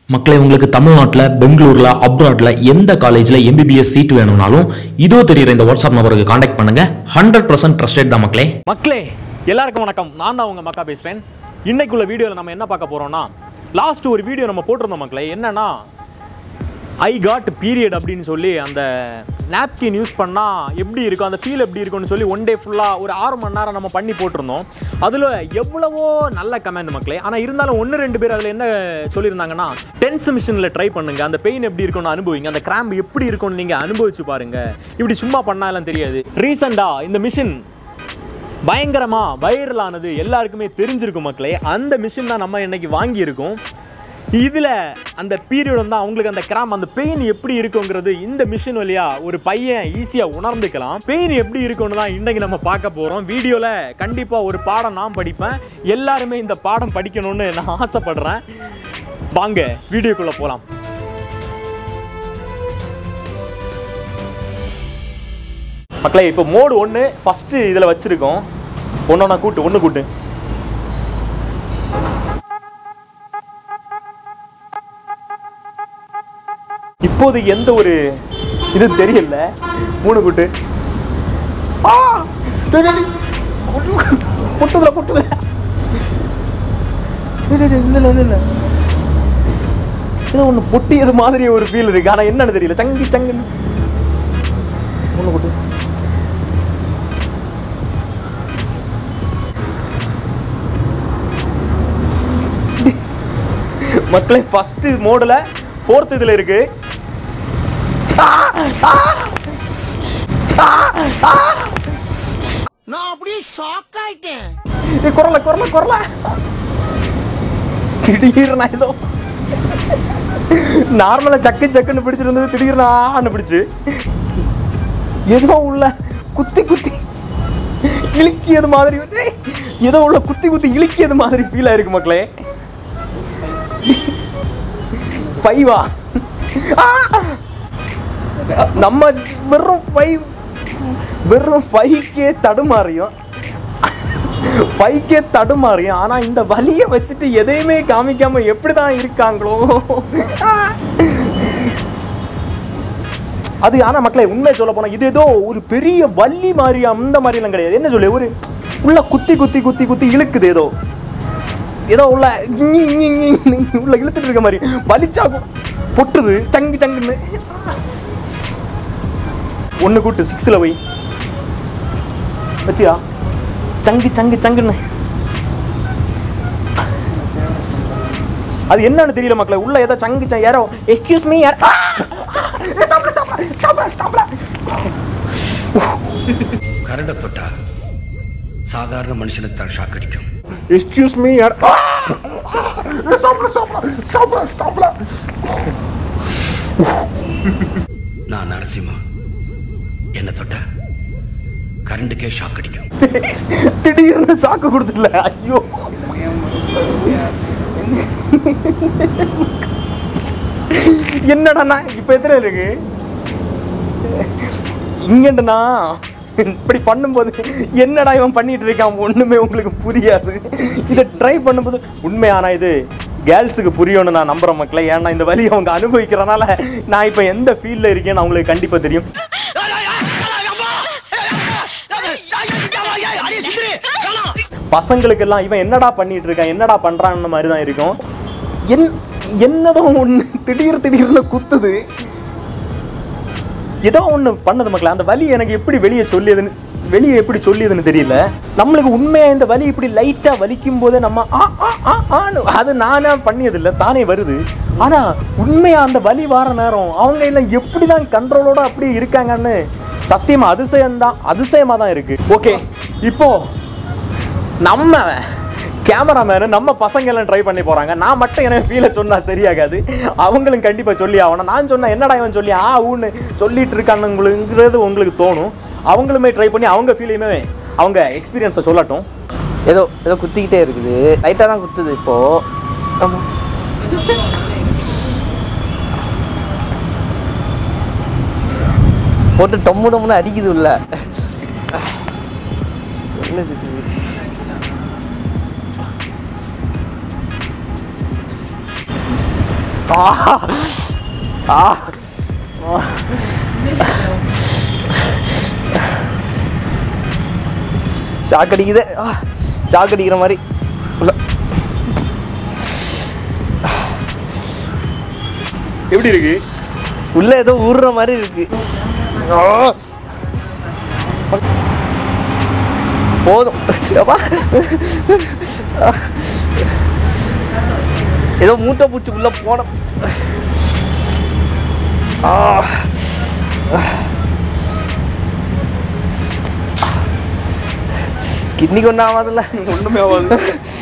மக்களே உங்களுக்கு தமிழ்நாட்டில் பெங்களூரில் அப்ராட்ல எந்த காலேஜில் எம்பிபிஎஸ் சீட் வேணும்னாலும் இதோ தெரியுற இந்த வாட்ஸ்அப் நம்பருக்கு காண்டாக்ட் பண்ணுங்க ஹண்ட்ரட் பர்சன்ட் ட்ரஸ்டட் தான் மக்களே மக்களே எல்லாருக்கும் வணக்கம் நான் தான் உங்க மக்கா பேசுகிறேன் இன்னைக்குள்ள வீடியோவில் நம்ம என்ன பார்க்க போறோம்னா லாஸ்ட் ஒரு வீடியோ நம்ம போட்டிருந்தோம் மக்களே என்னன்னா ஐ காட் பீரியட் அப்படின்னு சொல்லி அந்த நாப்கின் யூஸ் பண்ணால் எப்படி இருக்கும் அந்த ஃபீல் எப்படி இருக்கும்னு சொல்லி ஒன் டே ஃபுல்லாக ஒரு ஆறு மணி நேரம் நம்ம பண்ணி போட்டிருந்தோம் அதில் எவ்வளவோ நல்ல கமெண்ட் மக்களே ஆனால் இருந்தாலும் ஒன்று ரெண்டு பேர் அதில் என்ன சொல்லியிருந்தாங்கன்னா டென்ஸ் மிஷினில் ட்ரை பண்ணுங்க அந்த பெயின் எப்படி இருக்கும்னு அனுபவிங்க அந்த கிராம்ப் எப்படி இருக்கும்னு நீங்கள் அனுபவிச்சு பாருங்க இப்படி சும்மா பண்ணாலும் தெரியாது ரீசெண்டாக இந்த மிஷின் பயங்கரமா வைரல் ஆனது எல்லாருக்குமே தெரிஞ்சிருக்கும் மக்களே அந்த மிஷின் தான் நம்ம இன்னைக்கு வாங்கியிருக்கோம் இதில் அந்த பீரியட் வந்து அவங்களுக்கு அந்த கிராம் அந்த பெயின் எப்படி இருக்குங்கிறது இந்த மிஷின் வழியா ஒரு பையன் ஈஸியாக உணர்ந்துக்கலாம் பெயின் எப்படி இருக்கும்னு தான் இன்னைக்கு நம்ம பார்க்க போகிறோம் வீடியோவில் கண்டிப்பாக ஒரு பாடம் நான் படிப்பேன் எல்லாருமே இந்த பாடம் படிக்கணும்னு நான் ஆசைப்படுறேன் வாங்க வீடியோக்குள்ளே போகலாம் மக்களே இப்போ மோடு ஒன்று ஃபஸ்ட்டு இதில் வச்சுருக்கோம் ஒன்றா கூட்டு ஒன்று கூட்டு இப்போது எந்த ஒரு இது தெரியல மூணு கூட்டு ஆ! டேய், டேய், டேய். பொட்டு- பொட்டுதுல பொட்டுதுல டேய், டேய், டேய், இல்ல இல்ல இல்ல ஏதோ ஒன்று பொட்டியது மாதிரி ஒரு ஃபீல் இருக்கு ஆனால் என்னன்னு தெரியல சங்கி சங்குன்னு ஒன்று கூட்டு மக்களே ஃபர்ஸ்ட் மோடில் ஃபோர்த் இதில் இருக்கு நான் அப்படியே ஷாக் ஆயிட்டேன் ஏய், குரல குரல குரல திடீர்னு நான் ஏதோ நார்மலாக சக்கு சக்குன்னு பிடிச்சிருந்தது திடீர்னு ஆன்னு பிடிச்சு ஏதோ உள்ள குத்தி குத்தி இழுக்கியது மாதிரி ஏய், ஏதோ உள்ள குத்தி குத்தி இழுக்கியது மாதிரி ஃபீல் ஆயிருக்கு மக்களே ஃபைவா நம்ம வெறும் ஃபைவ் வெறும் ஃபைவ்க்கே தடுமாறியும் ஃபைவ்க்கே தடுமாறியும் ஆனால் இந்த வலியை வச்சுட்டு எதையுமே காமிக்காம எப்படி தான் இருக்காங்களோ அது ஆனால் மக்களே உண்மை சொல்ல போனால் இது ஏதோ ஒரு பெரிய வள்ளி மாதிரி அந்த மாதிரிலாம் கிடையாது என்ன சொல்லு ஒரு உள்ள குத்தி குத்தி குத்தி குத்தி இழுக்குது ஏதோ ஏதோ உள்ள ஞி, ஞி, ஞி, ஞி, உள்ள இழுத்துட்டு இருக்க மாதிரி வலிச்சா கு- பொட்டுது சங்கு சங்குன்னு ஒன்று கூட்டு சிக்ஸில் போய் வச்சியா சங்கு சங்கு சங்குன்னு அது என்னன்னு தெரியல மக்களே உள்ள ஏதோ சங்கு சங்கு யாரோ எக்ஸ்கியூஸ் மீ யார் கரண்ட தொட்டா சாதாரண மனுஷனுக்கு தான் ஷாக் அடிக்கும் எக்ஸ்கியூஸ் மீ யார் நான் நரசிம்மா என்ன தொட்டா கரண்டுக்கே ஷாக் அடிக்கும் திடீர்னு சாக்கு கொடுத்துடல ஐயோ என்னடாண்ணா இப்போ எத்தனை இருக்கு இங்கண்டண்ணா இப்படி பண்ணும்போது என்னடா இவன் பண்ணிட்டு இருக்கான் ஒண்ணுமே உங்களுக்கு புரியாது இதை ட்ரை பண்ணும்போது உண்மையானா இது கேர்ள்ஸுக்கு புரியும்னு நான் நம்புறேன் மக்களே ஏன்னா இந்த வழியை அவங்க அனுபவிக்கிறனால நான் இப்போ எந்த ஃபீல்டில் இருக்கேன்னு அவங்களுக்கு கண்டிப்பாக தெரியும் பசங்களுக்கெல்லாம் இவன் என்னடா பண்ணிட்டு இருக்கான் என்னடா பண்றான்னு மாதிரி தான் இருக்கும் என் என்னதான் ஒன்று திடீர் திடீர்னு குத்துது ஏதோ ஒன்று பண்ணது மக்களே அந்த வலி எனக்கு எப்படி வெளியே சொல்லியதுன்னு வெளியே எப்படி சொல்லியதுன்னு தெரியல நம்மளுக்கு உண்மையா இந்த வலி இப்படி லைட்டா வலிக்கும் போதே நம்ம ஆ ஆ ஆ ஆன்னு அது நானே பண்ணியதில்லை தானே வருது ஆனா உண்மையா அந்த வலி வார நேரம் அவங்க எல்லாம் எப்படி தான் கண்ட்ரோலோட அப்படி இருக்காங்கன்னு சத்தியமா அதிசயம்தான் அதிசயமா தான் இருக்கு ஓகே இப்போ நம்ம கேமராமேனு நம்ம பசங்க எல்லாம் ட்ரை பண்ணி போறாங்க நான் மட்டும் எனக்கு ஃபீலை சொன்னா சரியாகாது அவங்களும் கண்டிப்பா சொல்லி ஆகணும் நான் சொன்னா என்னடா இவன் சொல்லி ஆ ஊன்னு சொல்லிட்டு இருக்கானுங்கிறது உங்களுக்கு தோணும் அவங்களுமே ட்ரை பண்ணி அவங்க ஃபீலையுமே அவங்க எக்ஸ்பீரியன்ஸை சொல்லட்டும் ஏதோ ஏதோ குத்திக்கிட்டே இருக்குது லைட்டாக தான் குத்துது இப்போ ஆமா போட்டு டொம்மு டொம்முன்னு அடிக்குது உள்ள என்ன சித்து ஆ ஆ ஷாக் அடிக்குது ஷாக் அடிக்கிற மாதிரி உள்ள எப்படி இருக்கு உள்ள ஏதோ ஊறுற மாதிரி இருக்கு ஆ. போதும் அப்பா. ஏதோ மூட்டை பூச்சி உள்ள போனோம் ஆ. கிட்னிக்கு ஒன்றும் ஆகாதுல்ல ஒண்ணுமே ஆகாது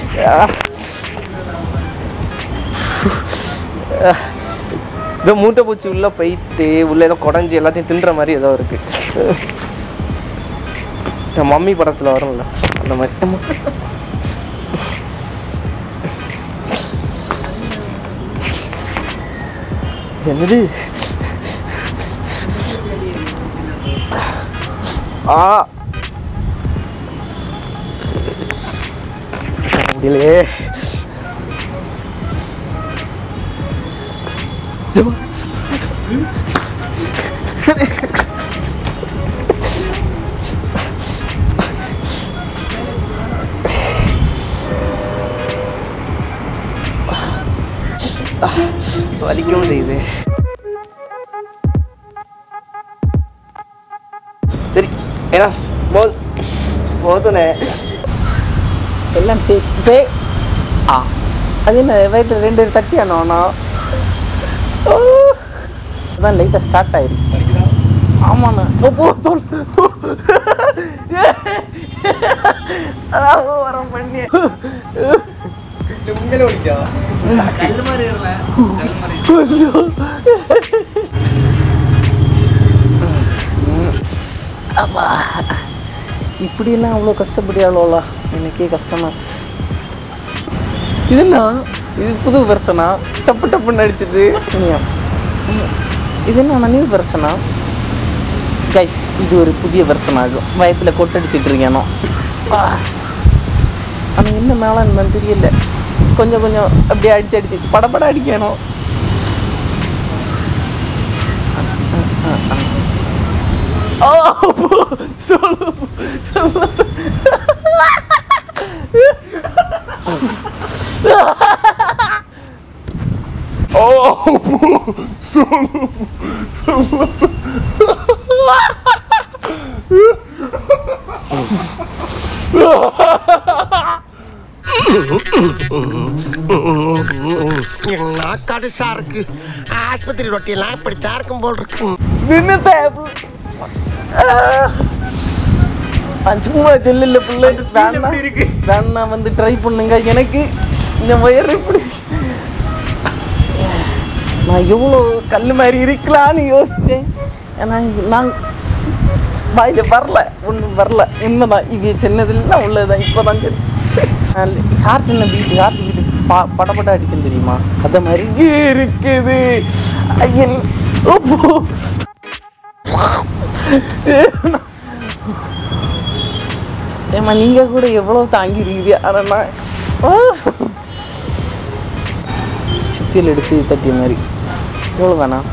ஏதோ மூட்டை பூச்சி உள்ள போயிட்டு உள்ள ஏதோ குடஞ்சி எல்லாத்தையும் தின்ற மாதிரி ஏதோ இருக்கு இந்த மம்மி படத்துல வரும்ல அந்த மாதிரி அம்மா. இது என்னது ஆ முடியலையே வலிக்கவும் செய்யுது சரி ஏன்னா போது போதுனே எல்லாம் பே பே ஆ அது என்ன வயிற்று ரெண்டு தட்டி ஆனோண்ணா அதான் லைட்டாக ஸ்டார்ட் ஆயிருக்கு ஆமாண்ணா ஓ போதும் அதான் வரம் பண்ணி அப்பா இப்படியெல்லாம் அவ்வளோ கஷ்டப்படியாளோலா எனக்கே கஷ்டமா இது என்ன இது புது வெர்சனா டப்பு டப்புன்னு அடிச்சது இது என்ன நியூ வெர்சனா கைஸ் இது ஒரு புதிய வெர்சன் ஆகும் வயத்தில் கொட்டடிச்சிட்டு இருக்கேனோ ஆனால் என்ன மேலே என்னன்னு தெரியல கொஞ்சம் கொஞ்சம் அப்படியே அடிச்சு அடிச்சு படபட அடிக்கணும் ஓ சொல்லு சொல்லு என்ன கடுசா இருக்கு ஆஸ்பத்திரி ரொட்டியெல்லாம் இப்படித்தான் இருக்கும் போல் இருக்கு நின்னுட்ட சும்மா செல்லில் பிள்ளை வேணா வேணா வந்து ட்ரை பண்ணுங்க எனக்கு இந்த வயர் இப்படி நான் எவ்வளோ கல் மாதிரி இருக்கலான்னு யோசித்தேன் ஏன்னா இது நான் வாயில் வரல ஒன்றும் வரல உண்மைதான் இவ சின்னதுலாம் உள்ளதுதான் இப்போ தான் சரி ஹார்ட் என்ன பீட்டு ஹார்ட் பீட்டு பா படப்பட அடிக்கும் தெரியுமா அந்த மாதிரி இருக்குது ஐயன் ஓப்போ ஏம்மா நீங்கள் கூட எவ்வளோ தாங்கி இருக்குது ஆனால் நான் ஆ. சுத்தியல் எடுத்து தட்டிய மாதிரி எவ்வளோ வேணாம்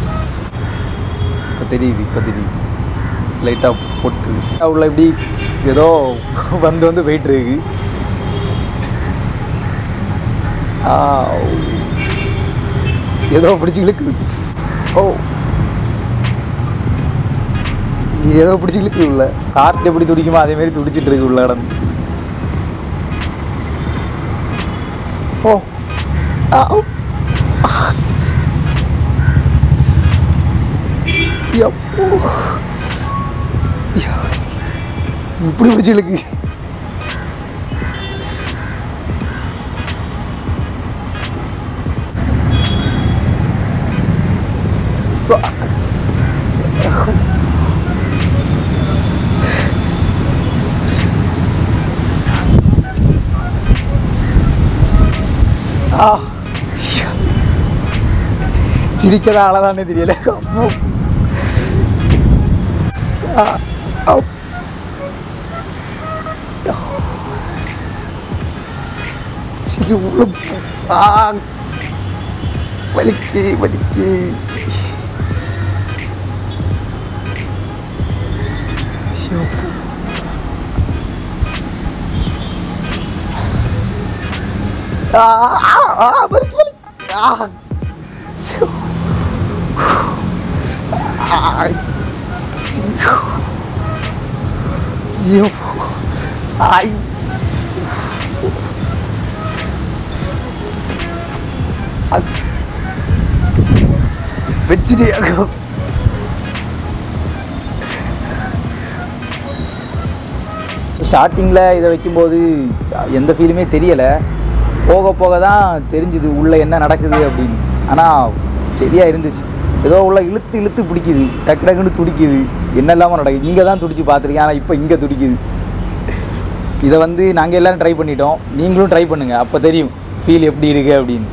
இப்போ தெரியுது இப்போ தெரியுது லைட்டாக போட்டுது உள்ள இப்படி ஏதோ வந்து வந்து போயிட்டு இருக்கு ஆ, ஏதோ பிடிச்சி இழுக்குது ஓ ஏதோ பிடிச்சி இழுக்குது உள்ள கார்ட் எப்படி துடிக்குமோ அதே மாதிரி துடிச்சிட்டு இருக்கு உள்ள கடந்து ஓ ஆ, ஓ. யப்போ. யா. இப்படி பிடிச்சி இழுக்கு ஆ சிரிக்கத ஆளதானே தெரியல அப்போ ஆ, ஆ. சரி, உள்ள போ- ஆ. வலிக்கு வலிக்கு சிவப்பு ஆ ஆ ஆ வலிக்கு வலிக்கு ஆ சிவ ஆ சிவ சிவப்பு ஐ வச்சுட்டு ஸ்டார்டிங்கில் இதை வைக்கும்போது எந்த ஃபீலுமே தெரியலை போக போக தான் தெரிஞ்சுது உள்ளே என்ன நடக்குது அப்படின்னு ஆனால் சரியாக இருந்துச்சு ஏதோ உள்ள இழுத்து இழுத்து பிடிக்குது டக்கு டக்குன்னு துடிக்குது என்ன இல்லாமல் நடக்குது இங்கே தான் துடிச்சு பார்த்துருக்கேன் ஆனால் இப்போ இங்கே துடிக்குது இதை வந்து நாங்கள் எல்லோரும் ட்ரை பண்ணிட்டோம் நீங்களும் ட்ரை பண்ணுங்கள் அப்போ தெரியும் ஃபீல் எப்படி இருக்குது அப்படின்னு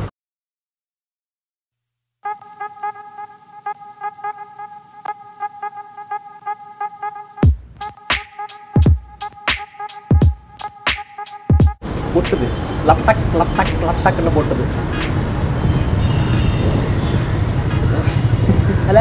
ஒட்டுது லப்டக் லப்டக் லப்டக்னு போட்டது அல்ல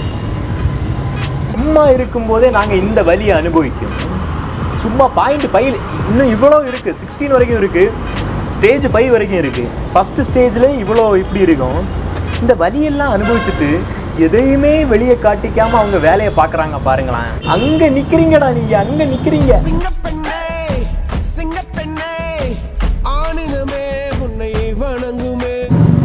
சும்மா இருக்கும்போதே நாங்கள் இந்த வலியை அனுபவிக்கும் சும்மா பாயிண்ட் ஃபைவ் இன்னும் இவ்வளோ இருக்குது சிக்ஸ்டீன் வரைக்கும் இருக்குது ஸ்டேஜ் ஃபைவ் வரைக்கும் இருக்குது ஃபஸ்ட்டு ஸ்டேஜில் இவ்வளோ இப்படி இருக்கும் இந்த வலியெல்லாம் அனுபவிச்சுட்டு எதையுமே வெளியே காட்டிக்காம அவங்க வேலையை பார்க்குறாங்க பாருங்களேன் அங்கே நிற்கிறீங்கடா நீங்கள் அங்கே நிற்கிறீங்க சிங்கப்பெண்ணே சிங்கப்பெண்ணே ஆணினமே உன்னை வணங்குமே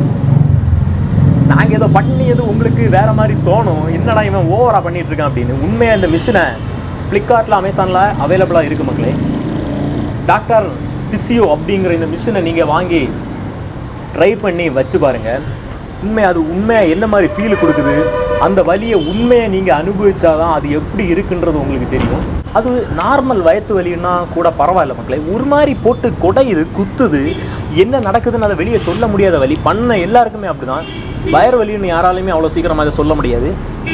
நாங்கள் ஏதோ பண்ணியது உங்களுக்கு வேற மாதிரி தோணும் என்னடா இவன் ஓவரா பண்ணிட்டு இருக்கான் அப்படின்னு உண்மையாக இந்த மிஷினை ஃப்ளிப்கார்ட்டில் அமேசானில் அவைலபிளாக இருக்கு மக்களே டாக்டர் ஃபிசியோ அப்படிங்கிற இந்த மிஷினை நீங்கள் வாங்கி ட்ரை பண்ணி வச்சு பாருங்க உண்மை அது உண்மையாக என்ன மாதிரி ஃபீல் கொடுக்குது அந்த வலியை உண்மையை நீங்கள் அனுபவிச்சாதான் அது எப்படி இருக்குன்றது உங்களுக்கு தெரியும் அது நார்மல் வயத்து வலின்னா கூட பரவாயில்ல மக்களே ஒரு மாதிரி போட்டு குடையுது குத்துது என்ன நடக்குதுன்னு அதை வெளியே சொல்ல முடியாத வலி பண்ண எல்லாருக்குமே அப்படிதான் வயர் வலின்னு யாராலையுமே அவ்வளோ சீக்கிரமாக அதை சொல்ல முடியாது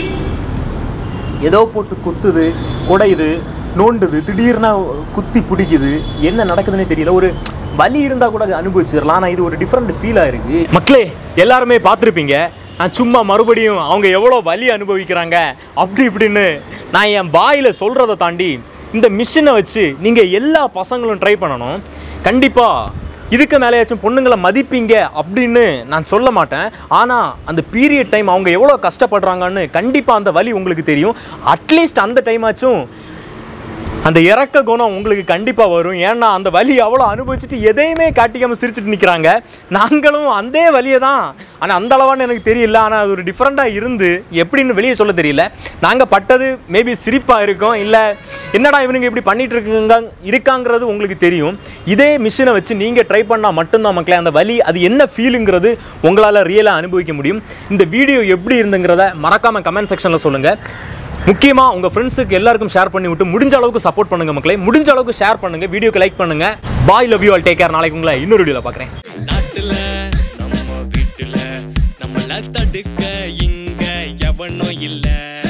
ஏதோ போட்டு குத்துது குடையுது நோண்டுது திடீர்னு குத்தி பிடிக்குது என்ன நடக்குதுன்னே தெரியல ஒரு வலி இருந்தால் கூட அதை அனுபவிச்சிடலாம் ஆனால் இது ஒரு டிஃப்ரெண்ட் ஃபீலாக இருக்கு மக்களே எல்லாருமே பார்த்துருப்பீங்க நான் சும்மா மறுபடியும் அவங்க எவ்வளோ வலி அனுபவிக்கிறாங்க அப்படி இப்படின்னு நான் என் பாயில் சொல்கிறத தாண்டி இந்த மிஷினை வச்சு நீங்கள் எல்லா பசங்களும் ட்ரை பண்ணணும் கண்டிப்பாக இதுக்கு மேலேயாச்சும் பொண்ணுங்களை மதிப்பீங்க அப்படின்னு நான் சொல்ல மாட்டேன் ஆனால் அந்த பீரியட் டைம் அவங்க எவ்வளோ கஷ்டப்படுறாங்கன்னு கண்டிப்பாக அந்த வலி உங்களுக்கு தெரியும் அட்லீஸ்ட் அந்த டைம் ஆச்சும் அந்த இறக்க குணம் உங்களுக்கு கண்டிப்பாக வரும் ஏன்னா அந்த வலி அவ்வளோ அனுபவிச்சுட்டு எதையுமே காட்டிக்காமல் சிரிச்சுட்டு நிற்கிறாங்க நாங்களும் அந்த வலியை தான் ஆனால் அந்த அளவான்னு எனக்கு தெரியல ஆனால் அது ஒரு டிஃப்ரெண்ட்டாக இருந்து எப்படின்னு வெளியே சொல்ல தெரியல நாங்கள் பட்டது மேபி சிரிப்பாக இருக்கும் இல்லை என்னடா இவனுங்க இப்படி பண்ணிட்டு இருக்குங்க இருக்காங்கிறது உங்களுக்கு தெரியும் இதே மிஷினை வச்சு நீங்கள் ட்ரை பண்ணால் மட்டும்தான் மக்களே அந்த வலி அது என்ன ஃபீலுங்கிறது உங்களால் ரியலாக அனுபவிக்க முடியும் இந்த வீடியோ எப்படி இருந்துங்கிறத மறக்காமல் கமெண்ட் செக்ஷனில் சொல்லுங்கள் முக்கியமாக உங்கள் ஃப்ரெண்ட்ஸுக்கு எல்லாருக்கும் ஷேர் பண்ணி விட்டு முடிஞ்ச அளவுக்கு சப்போர்ட் பண்ணுங்க மக்களே முடிஞ்ச அளவுக்கு ஷேர் பண்ணுங்க வீடியோக்கு லைக் பண்ணுங்க bye love you all take care நாளைக்கு உங்களை இன்னொரு வீடியோவில் பார்க்குறேன் நாட்டுல நம்ம வீட்டுல நம்மள தடுக்க இங்க எவனும் இல்ல